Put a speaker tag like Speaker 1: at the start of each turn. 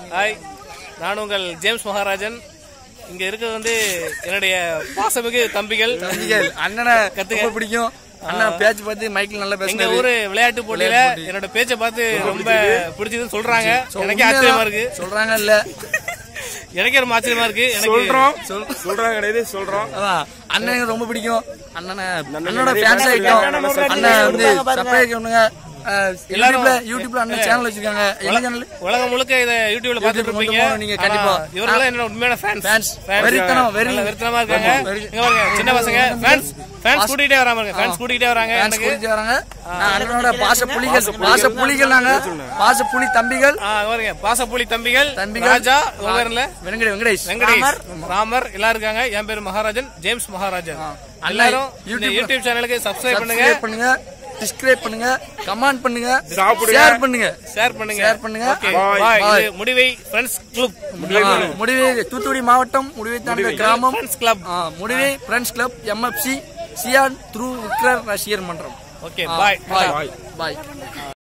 Speaker 1: Hi நான் உங்கள் James மகாராஜன் இங்க இருக்கிறது வந்து என்னுடைய பாசமிகு தம்பிகள்
Speaker 2: தம்பிகள் அண்ணனை
Speaker 1: கத்துக்க.
Speaker 2: ரொம்ப பிடிக்கும் அண்ணன் பேச்சு பார்த்து மைக்கில் நல்லா
Speaker 1: எங்க
Speaker 2: பேசுனாரு
Speaker 1: ஊரு விளையாட்டு போட்டியில என்னோட பேச்சை பார்த்து ரொம்ப பிடிச்சதுன்னு சொல்றாங்க எனக்கே ஆச்சரியமா இருக்கு
Speaker 2: சொல்றாங்க இல்ல
Speaker 1: எனக்கே ரொம்ப ஆச்சரியமா இருக்கு எனக்கு
Speaker 3: சொல்றோம் சொல்றாங்க கிடையாது சொல்றோம்
Speaker 2: அதான் அண்ணன் எனக்கு ரொம்ப பிடிக்கும் அண்ணனை அண்ணனோட ஃபேன்ஸ் ஆயிட்டோம் அண்ணன் வந்து சப்ஸ்கிரைப் பண்ணுங்க அஹ், யூடியூப்ல யூடியூப்ல அண்ணன் சேனல் வச்சிருக்காங்க என்ன சேனல்
Speaker 1: உலகம் முழுக்க இத யூடியூப்ல பாத்துட்டு
Speaker 2: கொண்டு
Speaker 1: இருப்பீங்க
Speaker 2: போகணும் நீங்க கண்டிப்பா.
Speaker 1: ஆனா, இவரெல்லாம் என்னோட உண்மையான ஃபேன்ஸ்
Speaker 2: Fans. வெறித்தனம், வெறி.
Speaker 1: வெறித்தனமா இருக்காங்க
Speaker 2: வெறி.
Speaker 1: இங்க பாருங்க சின்ன பசங்க ஃபேன்ஸ் ஃபேன்ஸ் கூட்டிட்டே வராங்க ஃபேன்ஸ் கூட்டிட்டே வராங்க
Speaker 2: ஃபேன்ஸ்
Speaker 1: எனக்கு
Speaker 2: குறிச்சு வராங்க நான் அண்ணனோட பாச புலிகள் பாச புலிகள் நாங்க பாச புலி தம்பிகள்
Speaker 1: ஆ, இங்க பாருங்க பாசப்புலி தம்பிகள்
Speaker 2: தம்பிகள்.
Speaker 1: ராஜா உங்க பேர்ல
Speaker 2: வெங்கடே வெங்கடேஷ்
Speaker 1: வெங்கடேஷ் ராமர் எல்லாரும் இருக்காங்க என் பேர் மகாராஜன் ஜேம்ஸ் மகாராஜன் எல்லாரும் இந்த
Speaker 2: YouTube-
Speaker 1: யூடியூப் சேனலுக்கு சப்ஸ்கிரைப் பண்ணுங்க
Speaker 2: சப்ஸ்கிரைப் பண்ணுங்க டிஸ்கிரைப் பண்ணுங்க கமெண்ட் பண்ணுங்க
Speaker 3: சாப்பிடுங்க.
Speaker 2: ஷேர் பண்ணுங்க
Speaker 1: ஷேர் பண்ணுங்க
Speaker 2: Share பண்ணுங்க.
Speaker 1: Okay,
Speaker 3: Bye.
Speaker 1: bye.
Speaker 2: Bye.
Speaker 1: இது முடிவை ஃப்ரெண்ட்ஸ் கிளப்
Speaker 2: ஆ, முடிவே தூத்துக்குடி மாவட்டம் முடிவை தாண்ட கிராமம்
Speaker 1: ஃப்ரெண்ட்ஸ் கிளப்
Speaker 2: ஆ, முடிவை ஃப்ரெண்ட்ஸ் கிளப் எம்எஃப்சி சியான் த்ரூ உக்ரர் ரஷ்யர் மன்றம்
Speaker 1: ஓகே பாய்
Speaker 2: பாய் பாய்